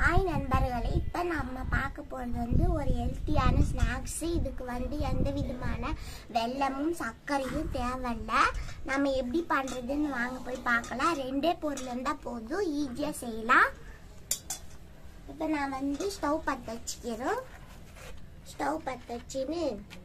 hi நண்பர்களே இப்போ நம்ம பார்க்க போகிறது வந்து ஒரு ஹெல்த்தியான ஸ்நாக்ஸு இதுக்கு வந்து எந்த விதமான வெல்லமும் சர்க்கரையும் தேவையில்ல நம்ம எப்படி பண்ணுறதுன்னு வாங்க போய் பார்க்கலாம் ரெண்டே பொருள் இருந்தால் போதும் ஈஸியாக செய்யலாம் இப்போ நான் வந்து ஸ்டவ் பற்ற வச்சுக்கிறோம் ஸ்டவ் பற்ற வச்சுன்னு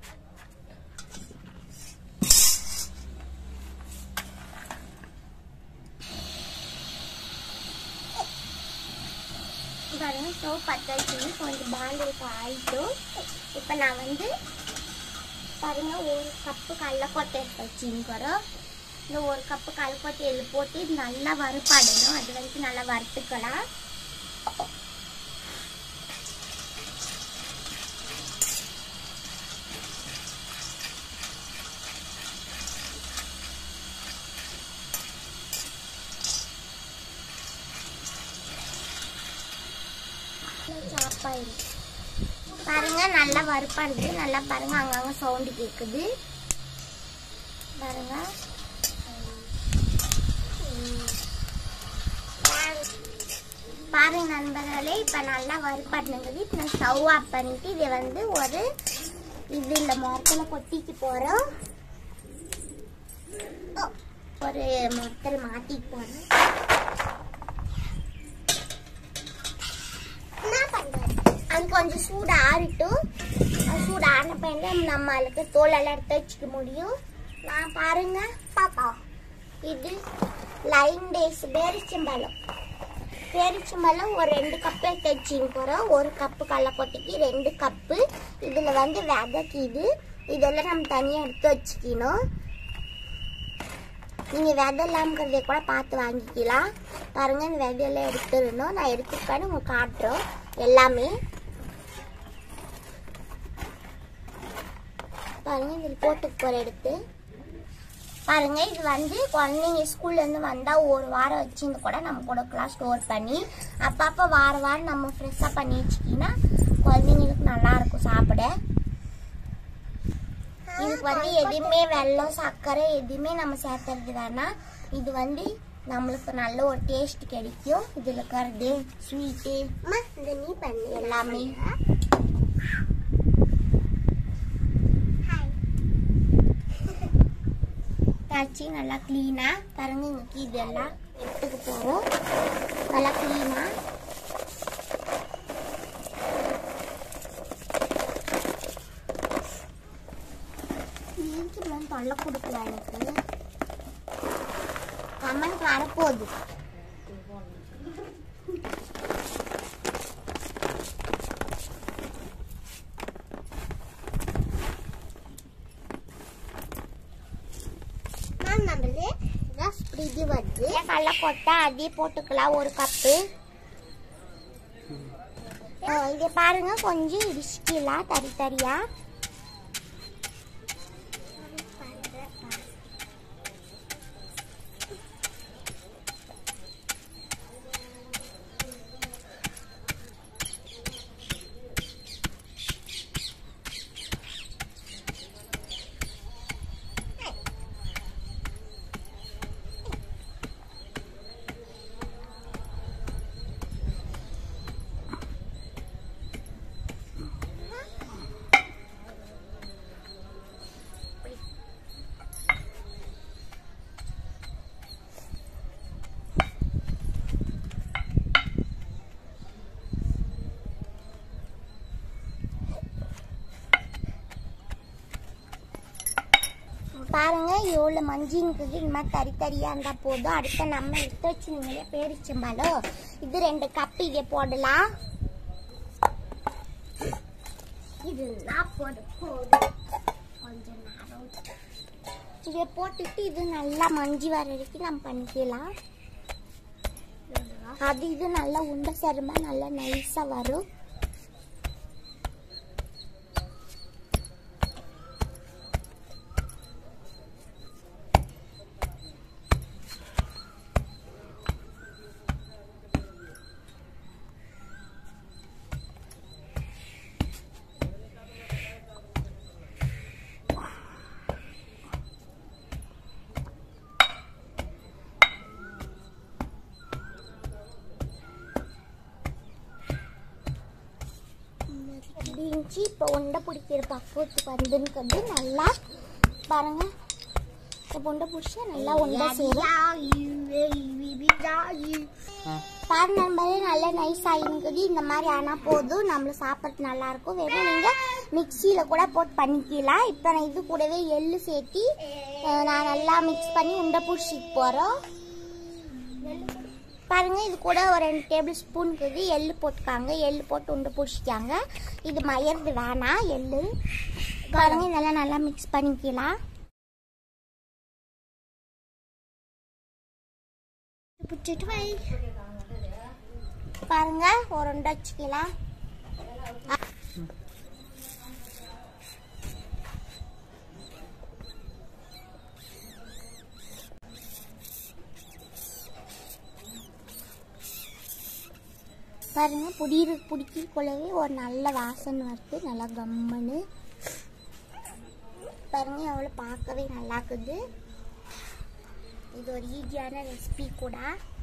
பாருங்க ஸ்டவ் பற்ற வச்சுன்னு கொஞ்சம் பாண்டிலுக்கு ஆயிட்டும் இப்போ நான் வந்து பாருங்க ஒரு கப்பு கடலக்கொட்டை எடுத்து வச்சுக்கிறோம் இந்த ஒரு கப்பு கடலக்கொட்டை எள்ளு போட்டு இது நல்லா வறுப்பாடணும் அது வரைக்கும் நல்லா வறுத்துக்கலாம் சாப்பாடு பாருங்க நல்லா வறுப்பாடுது நல்லா பாருங்க அங்கங்க சவுண்டு கேக்குது பாருங்க பாருங்க நண்பர்களே இப்ப நல்லா வறுப்பாடுனது இப்ப நான் ஸ்டவ் ஆஃப் பண்ணிட்டு இதை வந்து ஒரு இது இந்த மரத்துல கொட்டிக்கு போறோம் ஒரு மரத்தில் மாட்டிட்டு போறோம் என்ன பண்றது அது கொஞ்சம் சூடு ஆறிட்டும் அது சூடு ஆறின பையன் நம்மளுக்கு தோலெல்லாம் எடுத்து வச்சுக்க முடியும் நான் பாருங்க பாப்பா இது லைன் டேஸ் பேரிச்சம்பழம் பேரிச்சம்பழம் ஒரு ரெண்டு கப்பு எடுத்து வச்சுன்னு போகிறோம் ஒரு கப்பு கடலக்கொட்டைக்கு ரெண்டு கப்பு இதில் வந்து விதைக்கிது இதெல்லாம் நம்ம தனியாக எடுத்து வச்சுக்கணும் நீங்கள் விதை இல்லாமக்கிறதே கூட பார்த்து வாங்கிக்கலாம் பாருங்க இந்த விதையெல்லாம் எடுத்துடணும் நான் எடுத்துருக்கேன்னு உங்களுக்கு காட்டுறோம் எல்லாமே பாருங்க இதில் போட்டுக்கு போகிற எடுத்து பாருங்க இது வந்து குழந்தைங்க ஸ்கூல்ல இருந்து வந்தா ஒரு வாரம் வச்சிருந்து கூட நம்ம கொடுக்கலாம் ஸ்டோர் பண்ணி அப்பப்போ வார வாரம் நம்ம ஃப்ரெஷ்ஷாக பண்ணி வச்சுக்கிங்கன்னா குழந்தைங்களுக்கு நல்லா இருக்கும் சாப்பிட இதுக்கு வந்து எதுவுமே வெல்லம் சர்க்கரை எதுவுமே நம்ம சேர்த்துறது வேணாம் இது வந்து நம்மளுக்கு நல்ல ஒரு டேஸ்ட் கிடைக்கும் இதுல இருக்கிறது ஸ்வீட்டு இந்த நீ பண்ணி எல்லாமே காய்ச்சி நல்லா க்ளீனா பாருங்க இங்க இதெல்லாம் எடுத்துக்க போறோம் நல்லா க்ளீனா நீங்களும் தொல்லை கொடுக்கல எனக்கு கமெண்ட் வரப்போகுது இது வந்து கடலை கொட்டை அதே போட்டுக்கலாம் ஒரு கப்பு இதை பாருங்க கொஞ்சம் இடிச்சிக்கலாம் தறி தறியா பாருங்க எவ்வளோ மஞ்சிங்கிறது இந்த மாதிரி தறி தறியாக இருந்தால் போதும் அடுத்த நம்ம எடுத்து வச்சுருந்தீங்களே பேரிச்சம்பழம் இது ரெண்டு கப் இதை போடலாம் இது போடு போதும் கொஞ்ச நேரம் இதை போட்டுட்டு இது நல்லா மஞ்சி வர வரைக்கும் நம்ம பண்ணிக்கலாம் அது இது நல்லா உண்டை சருமா நல்லா நைஸாக வரும் வந்துச்சு இப்போ உண்டை பிடிக்கிற பக்குவத்துக்கு வந்துன்னு நல்லா பாருங்க இப்போ உண்டை பிடிச்சா நல்லா உண்டை சேரும் பாரு நண்பரே நல்லா நைஸ் ஆகிருக்குது இந்த மாதிரி ஆனால் போதும் நம்மள சாப்பிட்றது நல்லா இருக்கும் வெறும் நீங்கள் மிக்சியில் கூட போட்டு பண்ணிக்கலாம் இப்போ நான் இது கூடவே எள்ளு சேர்த்தி அஹ், நான் நல்லா மிக்ஸ் பண்ணி உண்டை பிடிச்சிட்டு போகிறோம் பாருங்க இது கூட ஒரு ரெண்டு டேபிள் ஸ்பூன் இருக்குது எள்ளு போட்டுக்காங்க எள்ளு போட்டு உண்டை பிடிச்சிக்காங்க இது மயர்ந்து வேணாம் எள்ளு பாருங்க இதெல்லாம் நல்லா மிக்ஸ் பண்ணிக்கலாம் பிடிச்சிட்டு வை பாருங்க ஒரு உண்டை வச்சுக்கலாம் பாருங்க புடியிரு பிடிக்கக்குள்ளவே ஒரு நல்ல வாசனை வருது நல்லா கம்முன்னு பாருங்க எவ்வளோ பார்க்கவே நல்லா இருக்குது இது ஒரு ஈஸியான ரெசிபி கூட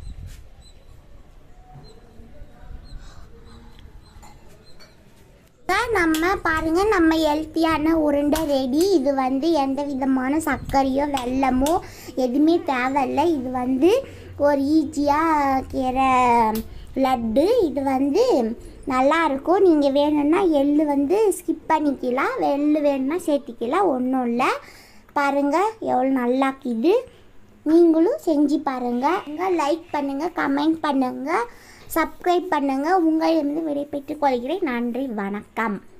நம்ம பாருங்க நம்ம ஹெல்த்தியான உருண்டை ரெடி இது வந்து எந்த விதமான சர்க்கரையோ வெல்லமோ எதுவுமே தேவையில்லை இது வந்து ஒரு ஈஸியாக கீரை லட்டு இது வந்து நல்லா இருக்கும் நீங்கள் வேணும்னா எள்ளு வந்து ஸ்கிப் பண்ணிக்கலாம் எள்ளு வேணும்னா சேர்த்திக்கலாம் ஒன்றும் இல்லை பாருங்கள் எவ்வளோ நல்லாக்குது நீங்களும் செஞ்சு பாருங்கள் லைக் பண்ணுங்கள் கமெண்ட் பண்ணுங்கள் சப்ஸ்கிரைப் பண்ணுங்கள் உங்களிடமிருந்து விடைபெற்றுக் கொள்கிறேன் நன்றி வணக்கம்